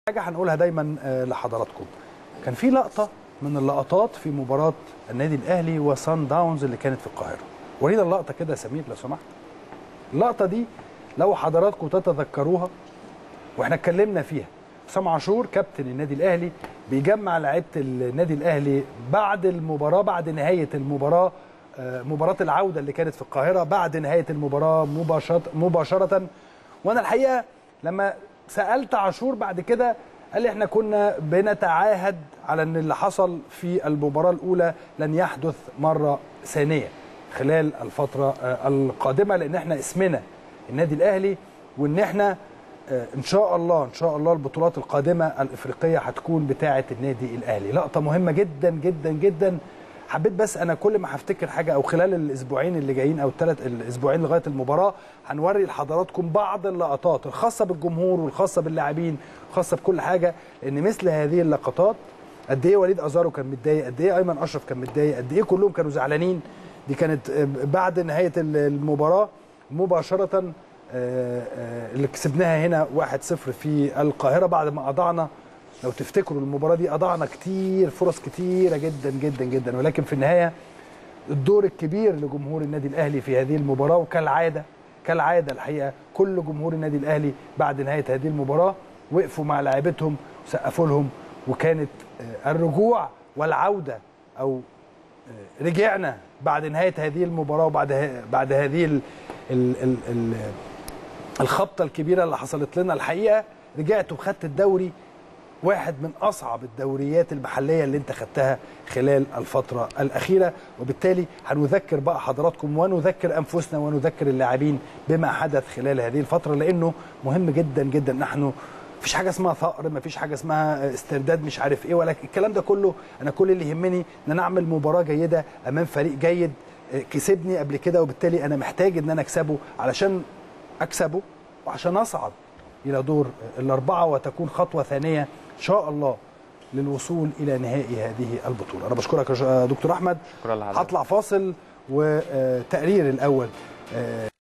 حاجه هنقولها دايما آه، لحضراتكم كان في لقطه من اللقطات في مباراه النادي الاهلي وسان داونز اللي كانت في القاهره ورينا اللقطه كده يا سمير لو سمحت اللقطه دي لو حضراتكم تتذكروها واحنا اتكلمنا فيها حسام عاشور كابتن النادي الاهلي بيجمع لعيبه النادي الاهلي بعد المباراه بعد نهايه المباراه آه، مباراه العوده اللي كانت في القاهره بعد نهايه المباراه مباشره مباشره وانا الحقيقه لما سالت عاشور بعد كده قال لي احنا كنا بنتعاهد على ان اللي حصل في المباراه الاولى لن يحدث مره ثانيه خلال الفتره آه، القادمه لان احنا اسمنا النادي الاهلي وان احنا آه، ان شاء الله ان شاء الله البطولات القادمه الافريقيه هتكون بتاعه النادي الاهلي لقطه مهمه جدا جدا جدا حبيت بس انا كل ما هفتكر حاجه او خلال الاسبوعين اللي جايين او الثلاث الاسبوعين لغايه المباراه هنوري لحضراتكم بعض اللقطات الخاصه بالجمهور والخاصه باللاعبين الخاصه بكل حاجه لان مثل هذه اللقطات قد ايه وليد ازارو كان متضايق قد ايه ايمن اشرف كان متضايق قد ايه كلهم كانوا زعلانين دي كانت آه، بعد نهايه المباراه مباشره آه، آه، اللي كسبناها هنا 1-0 في القاهره بعد ما اضعنا لو تفتكروا المباراه دي اضعنا كتير فرص كتيره جدا جدا جدا ولكن في النهايه الدور الكبير لجمهور النادي الاهلي في هذه المباراه وكالعاده كالعاده الحقيقه كل جمهور النادي الاهلي بعد نهايه هذه المباراه وقفوا مع لاعيبتهم وسقفوا لهم وكانت آه، الرجوع والعوده او آه، رجعنا بعد نهايه هذه المباراه وبعد ه- بعد هذه ال ال ال ال الخبطه الكبيره اللي حصلت لنا الحقيقه رجعت وخدت الدوري واحد من اصعب الدوريات المحليه اللي انت خدتها خلال الفتره الاخيره وبالتالي هنذكر بقى حضراتكم ونذكر انفسنا ونذكر اللاعبين بما حدث خلال هذه الفتره لانه مهم جدا جدا نحن مفيش حاجه اسمها ثأر مفيش حاجه اسمها استرداد مش عارف ايه ولكن الكلام ده كله انا كل اللي يهمني ان انا اعمل مباراه جيده امام فريق جيد كسبني قبل كده وبالتالي انا محتاج ان انا اكسبه علشان اكسبه وعشان اصعد الى دور الاربعه وتكون خطوه ثانيه ان شاء الله للوصول الى نهائي هذه البطوله انا بشكرك يا ش- دكتور احمد شكرا لحضرتك هطلع فاصل وتقرير الاول